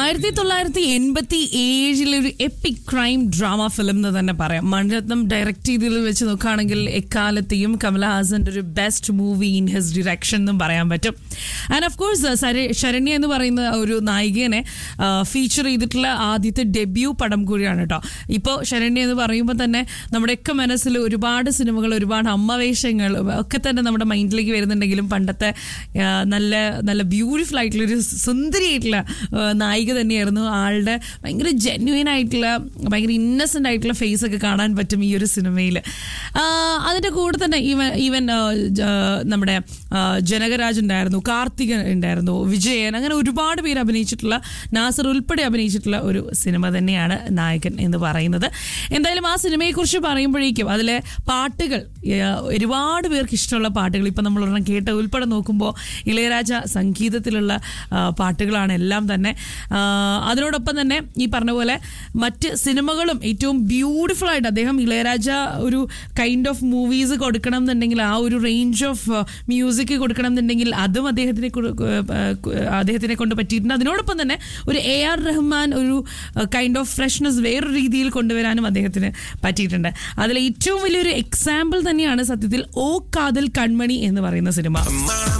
ആയിരത്തി തൊള്ളായിരത്തി എൺപത്തി ഏഴിലെ ഒരു എപ്പിക് ക്രൈം ഡ്രാമ ഫിലിം എന്ന് തന്നെ പറയാം മണിരത്നം ഡയറക്ട് ചെയ്തതിൽ വെച്ച് നോക്കുകയാണെങ്കിൽ എക്കാലത്തെയും കമലഹാസന്റെ ഒരു best movie in his direction എന്നും പറയാൻ പറ്റും ആൻഡ് ഓഫ് കോഴ്സ് ശരണ്യ എന്ന് പറയുന്ന ഒരു നായികനെ ഫീച്ചർ ചെയ്തിട്ടുള്ള ആദ്യത്തെ ഡെബ്യൂ പടം കൂടിയാണ് കേട്ടോ ഇപ്പോൾ ശരണ്യ എന്ന് പറയുമ്പോൾ തന്നെ നമ്മുടെയൊക്കെ മനസ്സിൽ ഒരുപാട് സിനിമകൾ ഒരുപാട് അമ്മവേഷങ്ങൾ ഒക്കെ തന്നെ നമ്മുടെ മൈൻഡിലേക്ക് വരുന്നുണ്ടെങ്കിലും പണ്ടത്തെ ആ, നല്ല നല്ല ബ്യൂട്ടിഫുൾ ആയിട്ടുള്ള ഒരു സുന്ദരിയായിട്ടുള്ള ആ, നായിക തന്നെയായിരുന്നു ആളുടെ ഭയങ്കര ജെന്യുവൻ ആയിട്ടുള്ള ഭയങ്കര ഇന്നസെന്റ് ആയിട്ടുള്ള ഫേസ് ഒക്കെ കാണാൻ പറ്റും ഈ ഒരു സിനിമയിൽ അതിന്റെ കൂടെ തന്നെ ഈവൻ ഈവൻ ആ, ജ- നമ്മുടെ ആ, ജനകരാജ് ഉണ്ടായിരുന്നു കാർത്തികൻ ഉണ്ടായിരുന്നു വിജയൻ അങ്ങനെ ഒരുപാട് പേര് അഭിനയിച്ചിട്ടുള്ള നാസർ ഉൾപ്പെടെ അഭിനയിച്ചിട്ടുള്ള ഒരു സിനിമ തന്നെയാണ് നായകൻ എന്ന് പറയുന്നത് എന്തായാലും ആ സിനിമയെക്കുറിച്ച് പറയുമ്പോഴേക്കും അതിലെ പാട്ടുകൾ ആ, ഒരുപാട് പേർക്ക് ഇഷ്ടമുള്ള പാട്ടുകൾ ഇപ്പം നമ്മൾ ഒരെണ്ണം കേട്ട ഉൾപ്പെടെ നോക്കുമ്പോൾ ഇളയരാജ സംഗീതത്തിലുള്ള ആ, പാട്ടുകളാണ് എല്ലാം തന്നെ ആ, അതിനോടൊപ്പം തന്നെ ഈ പറഞ്ഞ പോലെ മറ്റ് സിനിമകളും ഏറ്റവും ബ്യൂട്ടിഫുൾ ആയിട്ട് അദ്ദേഹം ഇളയരാജ ഒരു കൈൻഡ് ഓഫ് മൂവീസ് കൊടുക്കണം എന്നുണ്ടെങ്കിൽ ആ ഒരു റേഞ്ച് ഓഫ് മ്യൂസിക് കൊടുക്കണം എന്നുണ്ടെങ്കിൽ അതും അദ്ദേഹത്തിനെ കൊ- ഏഹ് അദ്ദേഹത്തിനെ കൊണ്ട് പറ്റിയിട്ടുണ്ട് അതിനോടൊപ്പം തന്നെ ഒരു എ ആർ റഹ്മാൻ ഒരു കൈൻഡ് ഓഫ് ഫ്രഷ്നെസ് വേറൊരു രീതിയിൽ കൊണ്ടുവരാനും അദ്ദേഹത്തിന് പറ്റിയിട്ടുണ്ട് അതിൽ ഏറ്റവും വലിയൊരു എക്സാമ്പിൾ തന്നെയാണ് സത്യത്തിൽ ഓ കാതൽ കൺമണി എന്ന് പറയുന്ന സിനിമ അമ്മാ